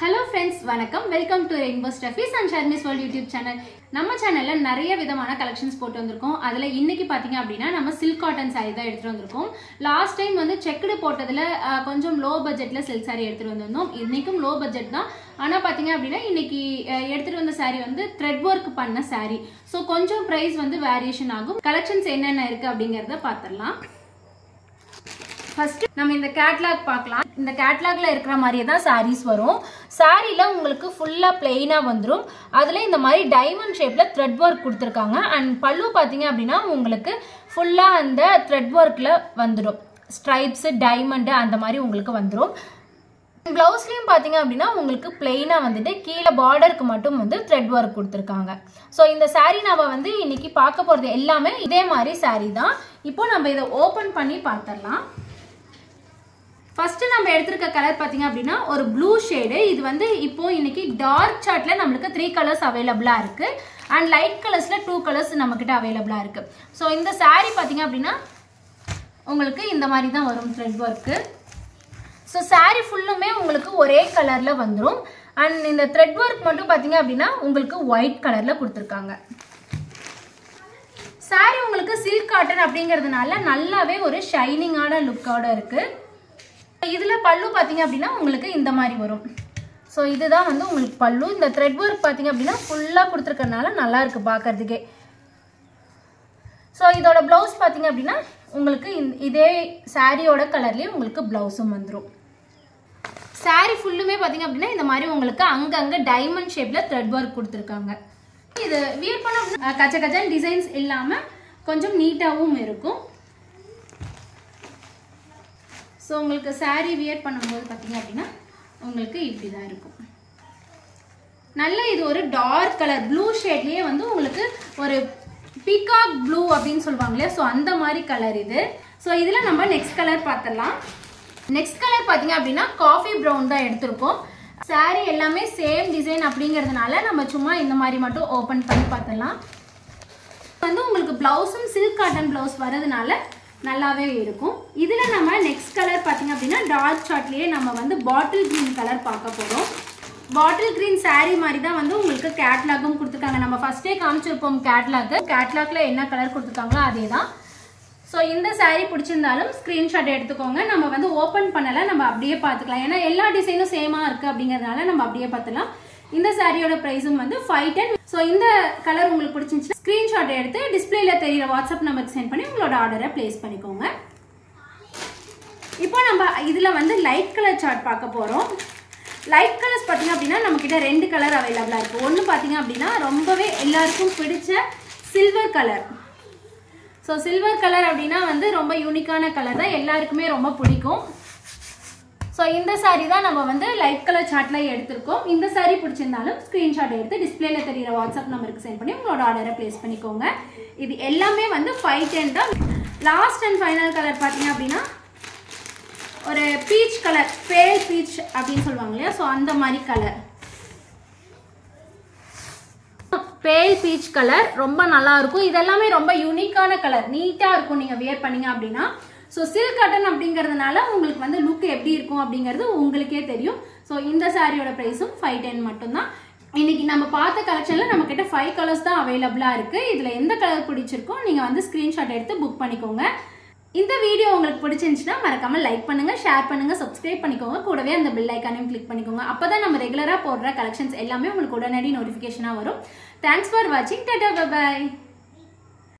hello friends வணக்கம் welcome to rainbow stuffies and Sharmi's world YouTube channel நம்ம சேனல்ல நிறைய விதமான கலெக்ஷன்ஸ் போட்டு வந்திருக்கோம் அதுல இன்னைக்கு பாத்தீங்க அப்படின்னா நம்ம சில்க் காட்டன் saree தான் எடுத்துட்டு வந்திருக்கோம் லாஸ்ட் டைம் வந்து செக்குடு போட்டதுல அஹ், கொஞ்சம் லோ பட்ஜெட்ல சில்க் saree எடுத்துட்டு வந்திருந்தோம் இன்னைக்கும் லோ பட்ஜெட் தான் ஆனா பாத்தீங்க அப்படின்னா இன்னைக்கு அஹ், எடுத்துட்டு வந்த saree வந்து த்ரெட் ஒர்க் பண்ண saree ஸோ கொஞ்சம் பிரைஸ் வந்து வேரியேஷன் ஆகும் கலெக்ஷன்ஸ் என்னென்ன இருக்கு அப்படிங்கறத பார்த்துடலாம் ஃபர்ஸ்ட் நம்ம இந்த கேட்லாக் பார்க்கலாம் இந்த கேட்லாக்ல இருக்கிற மாதிரியே தான் சாரீஸ் வரும் சாரியில உங்களுக்கு ஃபுல்லா பிளெயினா வந்துடும் அதுல இந்த மாதிரி டைமண்ட் ஷேப்ல த்ரெட் ஒர்க் கொடுத்துருக்காங்க அண்ட் பல்லு பார்த்தீங்க அப்படின்னா உங்களுக்கு ஃபுல்லா அந்த த்ரெட் ஒர்க்ல வந்துடும் ஸ்ட்ரைப்ஸ் டைமண்ட் அந்த மாதிரி உங்களுக்கு வந்துடும் ப்ளவுஸ்லையும் பார்த்தீங்க அப்படின்னா உங்களுக்கு பிளெயினாக வந்துட்டு கீழே பார்டருக்கு மட்டும் வந்து த்ரெட் ஒர்க் கொடுத்துருக்காங்க ஸோ இந்த saree நம்ம வந்து இன்னைக்கு பார்க்க போகிறது எல்லாமே இதே மாதிரி saree தான் இப்போ நம்ம இதை ஓப்பன் பண்ணி பார்த்துடலாம் ஃபர்ஸ்ட் நம்ம எடுத்திருக்க கலர் பார்த்தீங்க அப்படின்னா ஒரு ப்ளூ ஷேடு இது வந்து இப்போ இன்னைக்கு டார்க் சார்ட்ல நம்மளுக்கு த்ரீ கலர்ஸ் அவைலபிளா இருக்கு அண்ட் லைட் கலர்ஸ்ல டூ கலர்ஸ் நம்மக்கிட்ட அவைலபிளா இருக்கு ஸோ இந்த saree பார்த்தீங்க அப்படின்னா உங்களுக்கு இந்த மாதிரி தான் வரும் த்ரெட் ஒர்க்கு ஸோ saree ஃபுல்லுமே உங்களுக்கு ஒரே கலரில் வந்துடும் அண்ட் இந்த த்ரெட் ஒர்க் மட்டும் பார்த்தீங்க அப்படின்னா உங்களுக்கு ஒயிட் கலரில் கொடுத்துருக்காங்க saree உங்களுக்கு சில்க் காட்டன் அப்படிங்கிறதுனால நல்லாவே ஒரு ஷைனிங்கான லுக்கோட இருக்கு இதில் பல்லு பார்த்தீங்க அப்படின்னா உங்களுக்கு இந்த மாதிரி வரும் ஸோ இதுதான் வந்து உங்களுக்கு பல்லு இந்த த்ரெட் ஒர்க் பார்த்தீங்க அப்படின்னா ஃபுல்லாக கொடுத்துருக்கறனால நல்லா இருக்கு பார்க்கறதுக்கே ஸோ இதோட ப்ளவுஸ் பார்த்தீங்க அப்படின்னா உங்களுக்கு இந்த- இதே சாரியோட கலர்லேயே உங்களுக்கு ப்ளவுஸும் வந்துடும் saree ஃபுல்லுமே பார்த்தீங்க அப்படின்னா இந்த மாதிரி உங்களுக்கு அங்கங்கே டைமண்ட் ஷேப்பில் த்ரெட் ஒர்க் கொடுத்துருக்காங்க இது வியர் பண்ண அஹ், கச்ச கச்சன் டிசைன்ஸ் இல்லாமல் கொஞ்சம் நீட்டாகவும் இருக்கும் ஸோ உங்களுக்கு saree வியர் பண்ணும்போது பார்த்தீங்க அப்படின்னா உங்களுக்கு இப்படி தான் இருக்கும் நல்ல இது ஒரு டார்க் கலர் ப்ளூ ஷேட்லேயே வந்து உங்களுக்கு ஒரு பீகாக் ப்ளூ அப்படின்னு சொல்லுவாங்க இல்லையா ஸோ அந்த மாதிரி கலர் இது ஸோ இதில் நம்ம நெக்ஸ்ட் கலர் பார்த்துடலாம் நெக்ஸ்ட் கலர் பார்த்தீங்க அப்படின்னா காஃபி ப்ரௌன் தான் எடுத்திருக்கோம் saree எல்லாமே சேம் டிசைன் அப்படிங்கிறதுனால நம்ம சும்மா இந்த மாதிரி மட்டும் ஓப்பன் பண்ணி பார்த்துடலாம் வந்து உங்களுக்கு பிளவுஸும் சில்க் காட்டன் பிளவுஸ் வரதுனால நல்லாவே இருக்கும் இதில் நம்ம நெக்ஸ்ட் கலர் பார்த்தீங்க அப்படின்னா டார்க் சார்ட்லேயே நம்ம வந்து பாட்டில் க்ரீன் கலர் பார்க்க போகிறோம் பாட்டில் க்ரீன் saree மாதிரி தான் வந்து உங்களுக்கு கேட்லாகும் கொடுத்துருக்காங்க நம்ம ஃபர்ஸ்டே காமிச்சிருப்போம் கேட்லாக் கேட்லாக்ல என்ன கலர் கொடுத்துருக்காங்களோ அதே தான் ஸோ இந்த saree பிடிச்சிருந்தாலும் ஸ்க்ரீன்ஷாட் எடுத்துக்கோங்க நம்ம வந்து ஓப்பன் பண்ணல நம்ம அப்படியே பார்த்துக்கலாம் ஏன்னா எல்லா டிசைனும் சேமாக இருக்குது அப்படிங்கிறதுனால நம்ம அப்படியே பார்த்துலாம் இந்த சாரியோட ப்ரைஸும் வந்து ஃபைவ் டென் ஸோ இந்த கலர் உங்களுக்கு பிடிச்சிருந்துச்சு ஸ்க்ரீன்ஷாட் எடுத்து டிஸ்பிளேல தெரியிற வாட்ஸ்அப் நம்பருக்கு சென்ட் பண்ணி உங்களோட ஆர்டரை ப்ளேஸ் பண்ணிக்கோங்க இப்போ நம்ம இதில் வந்து லைட் கலர் சார்ட் பார்க்க போகிறோம் லைட் கலர்ஸ் பார்த்தீங்க அப்படின்னா நம்மக்கிட்ட ரெண்டு கலர் அவைலபிளாக இருக்குது ஒன்று பார்த்தீங்க அப்படின்னா ரொம்பவே எல்லாருக்கும் பிடிச்ச silver colour so silver colour அப்படின்னா வந்து ரொம்ப யூனிக்கான கலர் தான் எல்லாருக்குமே ரொம்ப பிடிக்கும் ஸோ இந்த saree தான் நம்ம வந்து லைட் கலர் சார்ட்டில் எடுத்திருக்கோம் இந்த saree பிடிச்சிருந்தாலும் ஸ்க்ரீன்ஷாட் எடுத்து டிஸ்பிளேல தெரியிற வாட்ஸ்அப் நம்பருக்கு சென்ட் பண்ணி உங்களோட ஆர்டரை ப்ளேஸ் பண்ணிக்கோங்க இது எல்லாமே வந்து ஃபைவ் டென் தான் லாஸ்ட் அண்ட் ஃபைனல் கலர் பார்த்தீங்க அப்படின்னா ஒரு பீச் கலர் பேல் பீச் அப்படின்னு சொல்லுவாங்க இல்லையா ஸோ அந்த மாதிரி கலர் பேல் பீச் கலர் ரொம்ப நல்லா இருக்கும் இதெல்லாமே ரொம்ப யூனிக்கான கலர் நீட்டாக இருக்கும் நீங்கள் வியர் பண்ணீங்க அப்படின்னா ஸோ சில்க் காட்டன் அப்படிங்கிறதுனால உங்களுக்கு வந்து லுக் எப்படி இருக்கும் அப்படிங்கிறது உங்களுக்கே தெரியும் ஸோ இந்த சாரியோட ப்ரைஸும் ஃபைவ் டென் மட்டும்தான் இன்னைக்கு நம்ம பார்த்த கலெக்ஷனில் நம்ம கிட்ட ஃபைவ் கலர்ஸ் தான் அவைலபிளாக இருக்குது இதில் எந்த கலர் பிடிச்சிருக்கோ நீங்கள் வந்து ஸ்க்ரீன்ஷாட் எடுத்து புக் பண்ணிக்கோங்க இந்த வீடியோ உங்களுக்கு பிடிச்சிருந்துச்சுன்னா மறக்காம லைக் பண்ணுங்க ஷேர் பண்ணுங்க சப்ஸ்கிரைப் பண்ணிக்கோங்க கூடவே அந்த பெல் ஐக்கானையும் கிளிக் பண்ணிக்கோங்க அப்பதான் நம்ம ரெகுலரா போடுற கலெக்ஷன்ஸ் எல்லாமே உங்களுக்கு உடனடி நோட்டிஃபிகேஷனா வரும் தேங்க்ஸ் ஃபார் வாட்சிங் டாடா பை